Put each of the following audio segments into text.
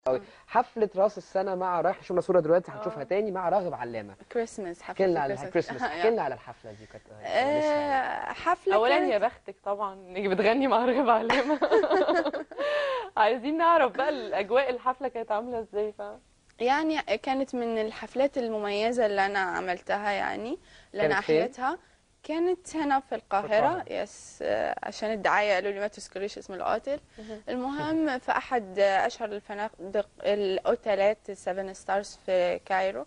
قوي حفله راس السنه مع رايح شفنا صوره دلوقتي هنشوفها تاني مع راغب علامه كريسماس احكي حفله لنا على الكريسماس احكي لنا على الحفله دي كانت آه، حفله اولا كانت يا بختك طبعا انك بتغني مع رغب علامه عايزين نعرف بقى الاجواء الحفله كانت عامله ازاي ف يعني كانت من الحفلات المميزة اللي أنا عملتها يعني اللي أنا كانت فين؟ أحيتها كانت هنا في القاهرة, القاهرة. يس آه، عشان الدعاية قالوا لي ما تذكريش اسم الأوتيل المهم في أحد أشهر الفنادق الأوتيلات 7 ستارز في كايرو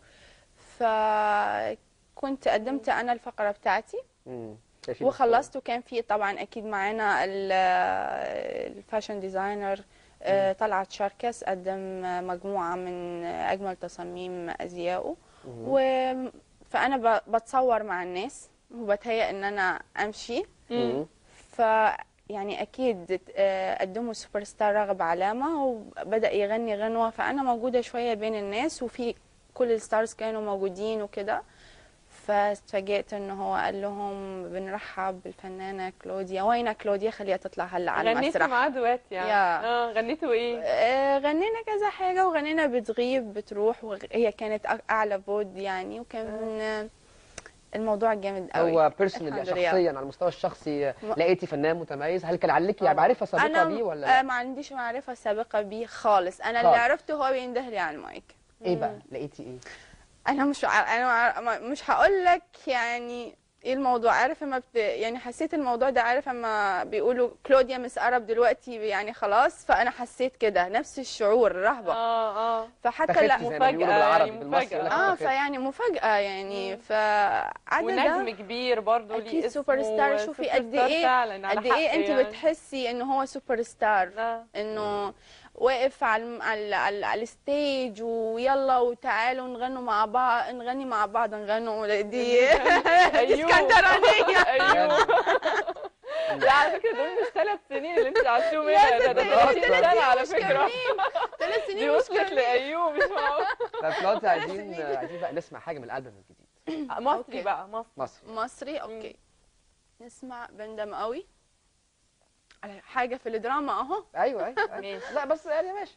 فكنت قدمت أنا الفقرة بتاعتي مم. شايفين وخلصت وكان في طبعا اكيد معانا ال- الفاشن ديزاينر آه، طلعت شاركس قدم مجموعه من اجمل تصاميم ازيائه و فانا ب- بتصور مع الناس وبتهيأ ان انا امشي مم. ف يعني اكيد آه، قدموا سوبر ستار راغب علامه وبدا يغني غنوه فانا موجوده شويه بين الناس وفي كل الستارز كانوا موجودين وكده فاتفاجئت ان هو قال لهم بنرحب بالفنانه كلوديا وين كلوديا خليها تطلع هلا على غنيتوا المسرح معاه دوات يعني يا. اه غنيتوا ايه آه، غنينا كذا حاجه وغنينا بتغيب بتروح وهي كانت أع- اعلى بود يعني وكان آه، الموضوع جامد قوي هو بيرسونال الحمد لله. شخصيا على المستوى الشخصي م- لقيتي فنان متميز هل كان عليكي يعني معرفه سابقه انا بيه ولا آه، لا؟ ما عنديش معرفه سابقه بيه خالص انا خالص. اللي عرفته هو بينده لي على المايك ايه بقى لقيتي ايه انا مش ع- انا مع- ما- مش هقول لك يعني ايه الموضوع عارف اما بت... يعني حسيت الموضوع ده عارف اما بيقولوا كلوديا مس ارب دلوقتي يعني خلاص فانا حسيت كده نفس الشعور الرهبه اه اه فحتى تخفتي لا زي ما مفاجأة بيقولوا بالعربي يعني بالمصري مفاجأة. يقول لك اه تخفتي. فيعني مفاجاه يعني فعدد ونجم كبير برضه ليه اكيد اسمه سوبر ستار شوفي سوبر قد ستار ايه فعلا على قد ايه حق انت يعني. بتحسي ان هو سوبر ستار آه. انه واقف على الم- على على, على الستيج ويلا وتعالوا نغنوا مع بعض نغني مع بعض نغنوا دي ايوه اسكندرانيه ايوه لا على فكره دول مش ثلاث سنين اللي انت عاشوه منها ده ده لا، 30 ثلاث سنه على فكره ثلاث دي سنين مش وصلت كاملين. لايوب مش معقول طب دلوقتي عايزين عايزين بقى نسمع حاجه من الالبوم الجديد مصري أوكي. بقى مصري مصر مصري اوكي نسمع بندم قوي على حاجه في الدراما اهو ايوه ايوه أيوة. ماشي. لا بس يعني ماشي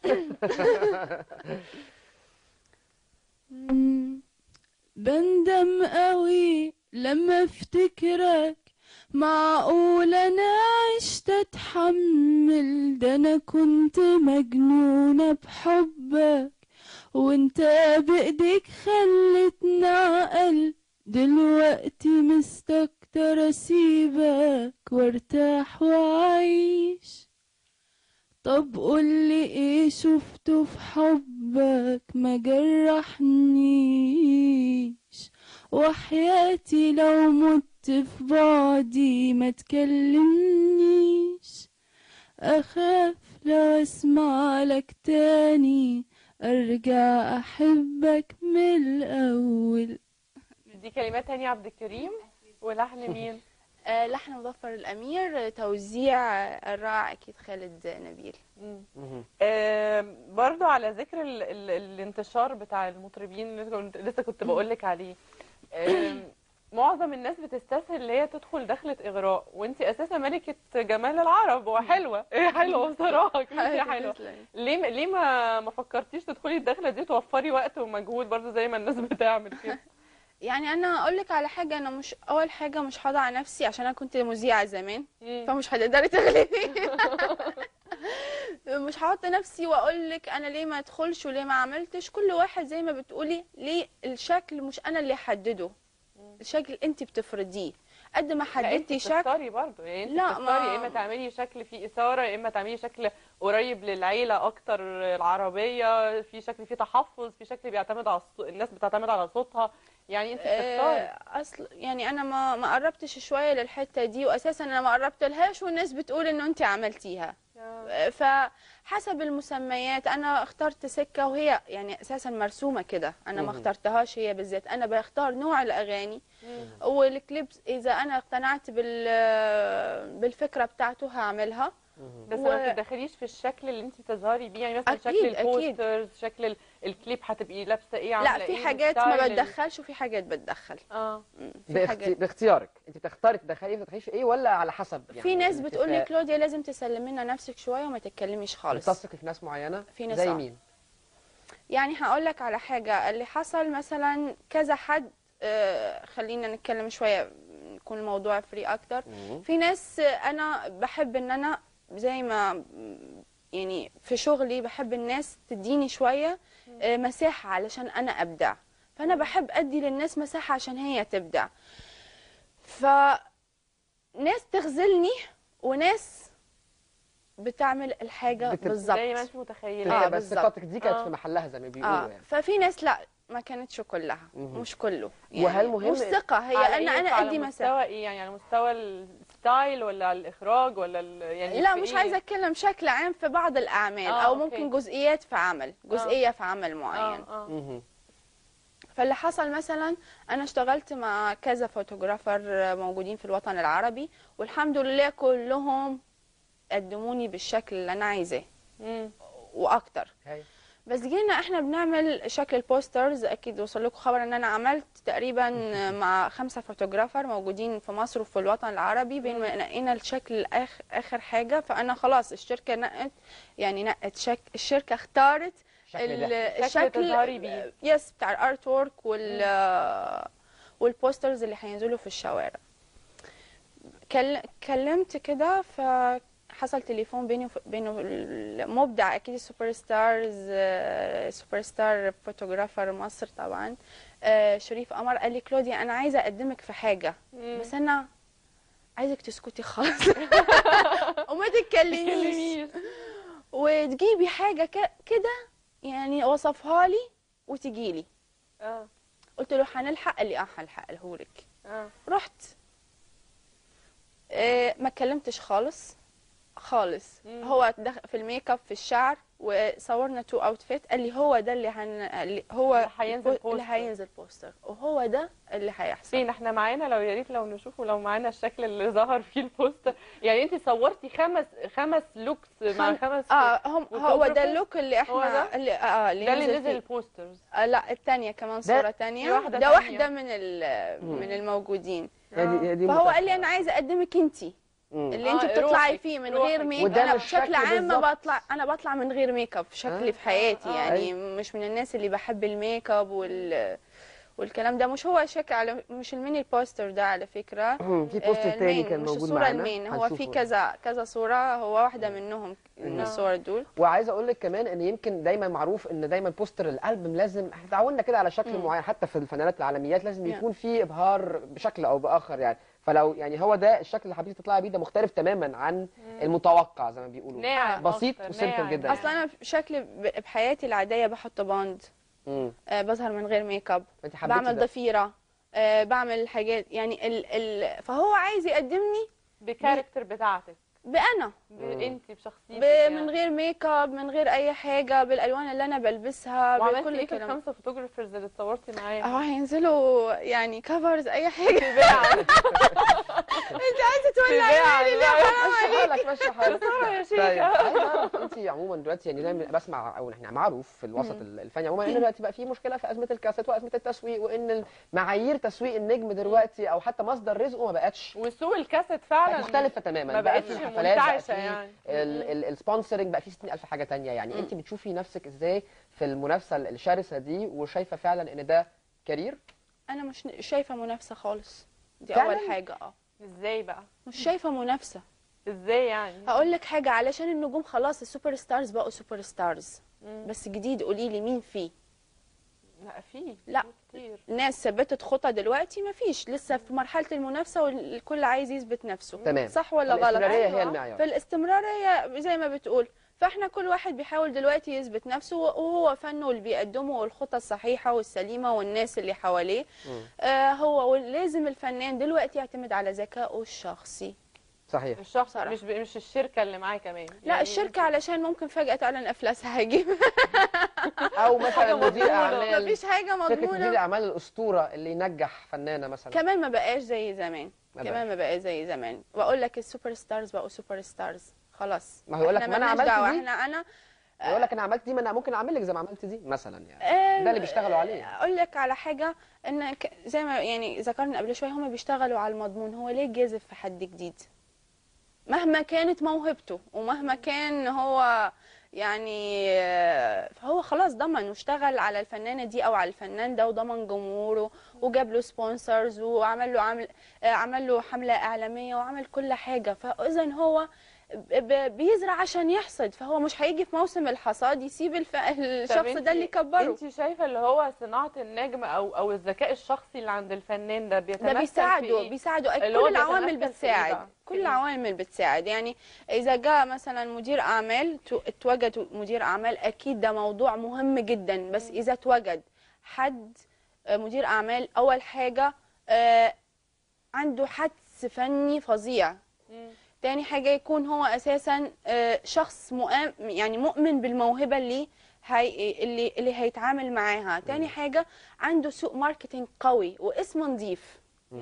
بندم قوي لما افتكرك معقول انا عشت اتحمل ده انا كنت مجنونة بحبك وانت بايديك خلتني عقل دلوقتي مستكتر اسيبك وارتاح واعيش طب قولي ايه شفته في حبك ما جرحنيش وحياتي لو مت في بعدي ما تكلمنيش اخاف لو اسمع لك تاني ارجع احبك من الاول دي كلمات هاني عبد الكريم ولحن مين آه، لحن مظفر الامير توزيع الرائع اكيد خالد نبيل مم. مهم. آم، برضو على ذكر ال ال الانتشار بتاع المطربين اللي كنت لسه كنت بقول لك عليه آم، معظم الناس بتستسهل اللي هي تدخل دخلة إغراء وانت أساسا ملكة جمال العرب وحلوة ايه حلوة بصراحة كلمة حلوة تسلمي. ليه ليه ما ما فكرتيش تدخلي الدخلة دي توفري وقت ومجهود برضو زي ما الناس بتعمل كده يعني انا اقول لك على حاجه انا مش اول حاجه مش هضع نفسي عشان انا كنت مذيعه زمان مم. فمش هتقدري تغلبي مش هحط نفسي واقول لك انا ليه ما ادخلش وليه ما عملتش كل واحد زي ما بتقولي ليه الشكل مش انا اللي احدده الشكل انت بتفرضيه قد ما لا، انت حددتي شكل بتختاري برضه يعني انت لا، بتختاري ما- يا اما تعملي شكل فيه اثاره يا اما تعملي شكل قريب للعيله اكتر العربيه في شكل فيه تحفظ في شكل بيعتمد على الصو... الناس بتعتمد على صوتها يعني انت بتختاري آه، اصل يعني انا ما ما قربتش شويه للحته دي واساسا انا ما قربت لهاش والناس بتقول انه انت عملتيها فحسب المسميات انا اخترت سكه وهي يعني اساسا مرسومه كده انا ما مهم. اخترتهاش هي بالذات انا بختار نوع الاغاني والكليب اذا انا اقتنعت بال بالفكره بتاعته هعملها بس و- ما تتدخليش في الشكل اللي انت تظهري بيه يعني مثلا أكيد، شكل أكيد. البوسترز شكل ال- الكليب هتبقي لابسه ايه لا عامله في ايه حاجات ما الستايل ال- بتدخلش وفي حاجات بتدخل اه مم، في باختي... حاجات باختيارك انت بتختاري تدخلي ما تدخليش في ايه ولا على حسب يعني في ناس بتقول لي الاتفاق؟ كلوديا لازم تسلمي لنا نفسك شويه وما تتكلميش خالص بتثقي في ناس معينه في ناس زي آه. مين يعني هقول لك على حاجة اللي حصل مثلا كذا حد آه، خلينا نتكلم شوية يكون الموضوع فري أكتر مم. في ناس آه، أنا بحب إن أنا زي ما يعني في شغلي بحب الناس تديني شوية آه، مساحة علشان أنا أبدع فأنا بحب أدي للناس مساحة عشان هي تبدع فناس تخذلني وناس بتعمل الحاجة بتب- بالظبط زي ما انت متخيله آه، بس بالظبط. ثقتك دي كانت آه. في محلها زي ما بيقولوا اه يعني ففي ناس لا ما كانتش كلها مهم. مش كله وهل مهم- مش ثقة هي على أنا إيه؟ أنا على أدي مساحة مستوى ايه يعني على مستوى الستايل ولا على الاخراج ولا ال... يعني لا في مش إيه؟ عايزة أتكلم بشكل عام في بعض الأعمال آه، أو أوكي. ممكن جزئيات في عمل جزئية في عمل معين اه اه مهم. فاللي حصل مثلا انا اشتغلت مع كذا فوتوغرافر موجودين في الوطن العربي والحمد لله كلهم قدموني بالشكل اللي انا عايزاه مم. واكتر هاي. بس جينا احنا بنعمل شكل البوسترز اكيد وصل لكم خبر ان انا عملت تقريبا مع خمسه فوتوغرافر موجودين في مصر وفي الوطن العربي بين ما نقينا الشكل آخ اخر حاجه فانا خلاص الشركه نقت يعني نقت شك الشركه اختارت الشكل ده ال- شكل تظهري بيه. يس بتاع الارت وورك وال والبوسترز اللي هينزلوا في الشوارع كل- كلمت كده فحصل تليفون بيني وف- بينه المبدع اكيد السوبر ستارز آه، سوبر ستار فوتوغرافر مصر طبعا آه، شريف قمر قال لي كلوديا انا عايزه اقدمك في حاجه مم. بس انا عايزك تسكتي خالص وما تتكلميش كلميش وتجيبي حاجه ك- كده يعني وصفها لي وتجي لي اه قلت له هنلحق قال لي اه هلحقه لك اه رحت آه ما اتكلمتش خالص خالص مم. هو دخل في الميك اب في الشعر وصورنا تو اوتفيت قال لي هو ده اللي هن... اللي هو اللي هينزل اللي بوستر. هينزل بوستر وهو ده اللي هيحصل فين احنا معانا لو يا ريت لو نشوفه لو معانا الشكل اللي ظهر فيه البوستر يعني انت صورتي خمس خمس لوكس مع خم- خمس اه هم هو وفوتوغرافر؟ ده اللوك اللي هو احنا ده؟ اللي اه اللي ده اللي نزل نزل فيه. البوسترز آه لا الثانيه كمان صوره ثانيه في واحدة ده تانية. واحده من ال- من الموجودين هي دي هي دي فهو قال لي متفقة. انا عايزه اقدمك انتي مم. اللي آه، انت بتطلعي روحك، فيه من روحك. غير ميك وده انا مش بشكل شكل عام ما بالظبط. بطلع انا بطلع من غير ميك اب في شكلي آه. في حياتي آه. يعني مش من الناس اللي بحب الميك اب وال والكلام ده مش هو شكل على مش الميني بوستر ده على فكره مم. في بوستر آه، تاني المين، كان مش موجود الصوره معانا المين هو في هنشوفه. كذا كذا صوره هو واحده منهم من آه. الصور دول وعايز اقول لك كمان ان يمكن دايما معروف ان دايما بوستر الالبوم لازم احنا اتعودنا كده على شكل مم. معين حتى في الفنانات العالميات لازم Yeah. يكون فيه ابهار بشكل او باخر يعني فلو يعني هو ده الشكل اللي حبيتي تطلعي بيه ده مختلف تماما عن المتوقع زي ما بيقولوا ناعم بسيط أكتر، وسيمبل ناعم. جدا. اصلا انا في شكلي ب- بحياتي العاديه بحط باند امم آه، بظهر من غير ميك اب انت حبيتي بعمل ده ضفيره آه، بعمل حاجات يعني ال ال فهو عايز يقدمني بكاركتر بتاعتك بانا انت بشخصيتك ب- يعني. من غير ميك اب من غير اي حاجه بالالوان اللي انا بلبسها وعملتي بكل ايه في الكلام الخمسه فوتوجرافرز اللي اتصورتي اهو معاهم هينزلوا يعني كفرز اي حاجه تباعا انت عايزه تولعي لي ليه حرام ماشي عليك حالك ماشي حالك بصورة يا طيب شيخة عايز اعرف انت عموما دلوقتي يعني دايما بسمع او احنا معروف في الوسط الفني عموما ان دلوقتي بقى في مشكله في ازمه الكاسيت وازمه التسويق وان معايير تسويق النجم دلوقتي او حتى مصدر رزقه ما بقتش وسوق الكاسيت بقت فعلا مختلفه تماما ما بقى بقتش في الحفلات بقى منتعشة في يعني. السبونسرنج بقى في 60000 حاجه تانية يعني انت بتشوفي نفسك ازاي في المنافسه الشرسه دي وشايفه فعلا ان ده كارير انا مش شايفه منافسه خالص دي فعلاً؟ اول حاجه اه ازاي بقى مش شايفه منافسه ازاي يعني هقول لك حاجه علشان النجوم خلاص السوبر ستارز بقوا سوبر ستارز مم. بس جديد قولي لي مين فيه لا في لا. في كتير ناس ثبتت خطى دلوقتي مفيش لسه في مرحله المنافسه والكل عايز يثبت نفسه تمام صح ولا غلط الاستمراريه هي أيوة. المعيار فالاستمراريه زي ما بتقول فاحنا كل واحد بيحاول دلوقتي يثبت نفسه وهو فنه اللي بيقدمه والخطى الصحيحه والسليمه والناس اللي حواليه مم. آه هو لازم الفنان دلوقتي يعتمد على ذكائه الشخصي صحيح الشخص بصراحة. مش ب... مش الشركه اللي معاه كمان لا يعني الشركه علشان ممكن فجاه تعلن افلاسها هيجيب او مثلا مدير مضمونة. اعمال مفيش حاجه فكره مدير مضمونه الاعمال الاسطوره اللي ينجح فنانه مثلا كمان ما بقاش زي زمان ما كمان بقاش. ما بقاش زي زمان واقول لك السوبر ستارز بقوا سوبر ستارز خلاص ما هو يقول لك إحنا ما أنا ملناش عملت دعوة، دي. احنا انا يقول لك انا عملت دي ما انا ممكن اعمل لك زي ما عملت دي مثلا يعني آه، ده اللي بيشتغلوا عليه. اقول لك على حاجه ان ك- زي ما يعني ذكرنا قبل شويه هم بيشتغلوا على المضمون هو ليه جاذب في حد جديد مهما كانت موهبته ومهما كان هو يعني آه، فهو خلاص ضمن واشتغل على الفنانه دي او على الفنان ده وضمن جمهوره وجاب له سبونسرز وعمل له عمل آه، عمل له حمله اعلاميه وعمل كل حاجه فاذا هو ب- ب- بيزرع عشان يحصد فهو مش هيجي في موسم الحصاد يسيب الف... الشخص ده اللي يكبره انت شايفه اللي هو صناعه النجم او او الذكاء الشخصي اللي عند الفنان ده بيتمثل ده في بيساعده إيه؟ بيساعده أي- اللي هو كل العوامل بيتمثل في إيه بتساعد بقى؟ كل إيه؟ العوامل بتساعد يعني اذا جاء مثلا مدير اعمال تو- اتوجد مدير اعمال اكيد ده موضوع مهم جدا بس اذا اتوجد حد آه، مدير اعمال اول حاجه آه، عنده حدس فني فظيع مم. تاني حاجة يكون هو أساسا آه، شخص مؤمن يعني مؤمن بالموهبة اللي هي اللي اللي هيتعامل معاها تاني حاجة عنده سوق ماركتينج قوي واسم نظيف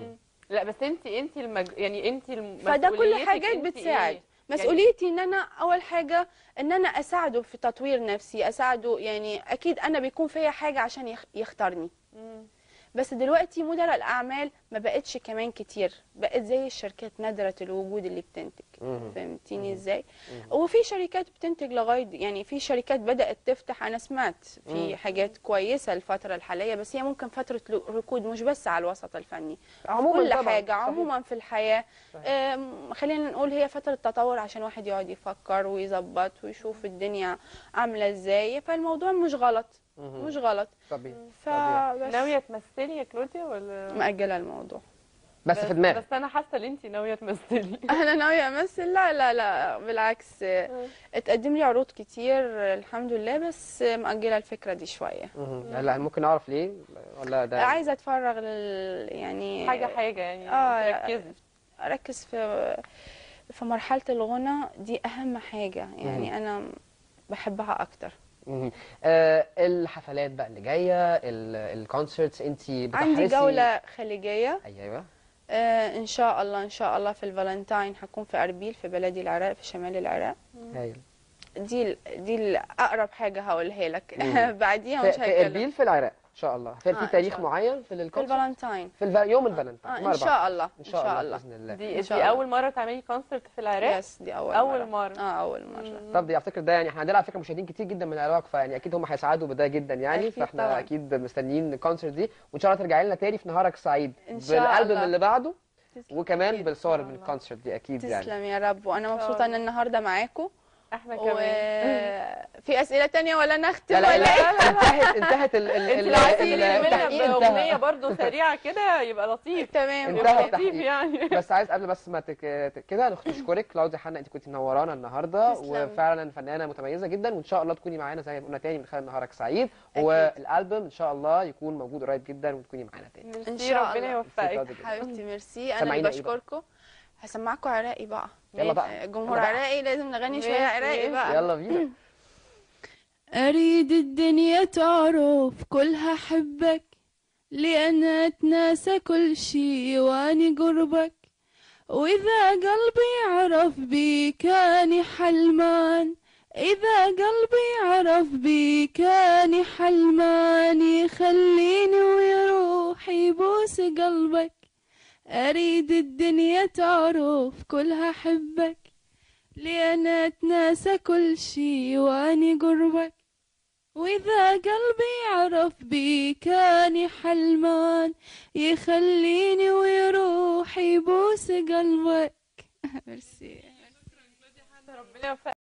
لا بس انت انت المج... يعني انت فده كل حاجات بتساعد إيه؟ مسؤوليتي ان انا اول حاجه ان انا اساعده في تطوير نفسي اساعده يعني اكيد انا بيكون فيا حاجه عشان يخ- يختارني مم. بس دلوقتي مدراء الاعمال ما بقتش كمان كتير بقت زي الشركات نادره الوجود اللي بتنتج مم. فهمتيني ازاي وفي شركات بتنتج لغايه يعني في شركات بدات تفتح انا سمعت في حاجات كويسه الفتره الحاليه بس هي ممكن فتره لو- ركود مش بس على الوسط الفني عموما كل طبعاً، حاجه صحيح. عموما في الحياه صحيح. آم، خلينا نقول هي فتره تطور عشان واحد يقعد يفكر ويظبط ويشوف الدنيا عامله ازاي فالموضوع مش غلط مهم. مش غلط طبيعي فبس ناويه تمثلي يا كلوديا ولا مأجله الموضوع بس في دماغك بس انا حاسه ان انت ناويه تمثلي انا ناويه امثل لا لا لا بالعكس اتقدم لي عروض كتير الحمد لله بس مأجله الفكره دي شويه مهم. هلا ممكن نعرف ليه ولا ده عايزه اتفرغ لل يعني حاجه حاجه يعني آه، تركزي اركز في في مرحله الغنى دي اهم حاجه يعني مم. انا بحبها اكتر مهم. آه الحفلات بقى اللي جايه ال- الكونسرتس انت بتحرصي عندي جوله خليجيه ايوه آه ان شاء الله ان شاء الله في الفالنتاين هكون في اربيل في بلدي العراق في شمال العراق هايل دي ال- دي الاقرب حاجه هقولها لك مم. بعديها في, مش في هتكلم اربيل في العراق ان شاء الله في, آه، في إن تاريخ شاء الله. معين في في الكونسرت الفالنتاين في الف... يوم الفالنتاين آه يوم ان أربعة. شاء الله ان شاء الله باذن الله دي إن شاء دي الله. اول مره تعملي كونسرت في العراق يس دي اول اول مره مره اه اول مره طب دي افتكر ده يعني احنا عندنا على فكره مشاهدين كتير جدا من العراق فيعني اكيد هم هيسعدوا بده جدا يعني أكيد فاحنا طبعاً. اكيد مستنيين الكونسرت دي وان شاء الله ترجعي لنا تاني في نهارك سعيد إن شاء بالالبوم الله. اللي بعده تسلم وكمان أكيد. بالصور إن شاء من الله. الكونسرت دي اكيد يعني تسلم يا رب وانا شاء مبسوطه ان الله. النهارده معاكم احنا كمان وفي اسئله تانية ولا نختم لا لا ولا ايه لا انتهت انتهت ال ال انت ال- لو عايزه ال- تنقلي منها التحقيق باغنيه انتهى برضو سريعه كده يبقى لطيف تمام انتهى يبقى أوكي. لطيف التحقيق. يعني بس عايز قبل بس ما تك... ت- كده نشكرك كلاوديا حنا انت كنت منورانا النهارده تسلم. وفعلا فنانه متميزه جدا وان شاء الله تكوني معانا زي ما قلنا تاني من خلال نهارك سعيد أكيد. والالبوم ان شاء الله يكون موجود قريب جدا وتكوني معانا تاني إن ميرسي شاء ربنا الله. يوفقك كلاوديا جدا. حبيبتي ميرسي انا سمعينا اللي إيه بقى؟ بشكركم هسمعكم عراقي بقى يلا بقى. جمهور يلا بقى. عراقي لازم نغني شويه ماشي، عراقي ماشي. بقى يلا بينا أريد الدنيا تعرف كلها حبك لأن أتناسى كل شي وأني قربك وإذا قلبي عرف بيك أني حلمان إذا قلبي عرف بيك أني حلمان يخليني ويروح يبوس قلبك أريد الدنيا تعرف كلها حبك لأن أتناسى كل شي وأني قربك وإذا قلبي عرف بيك أني حلمان يخليني ويروح يبوس قلبك ميرسي ربنا يوفقك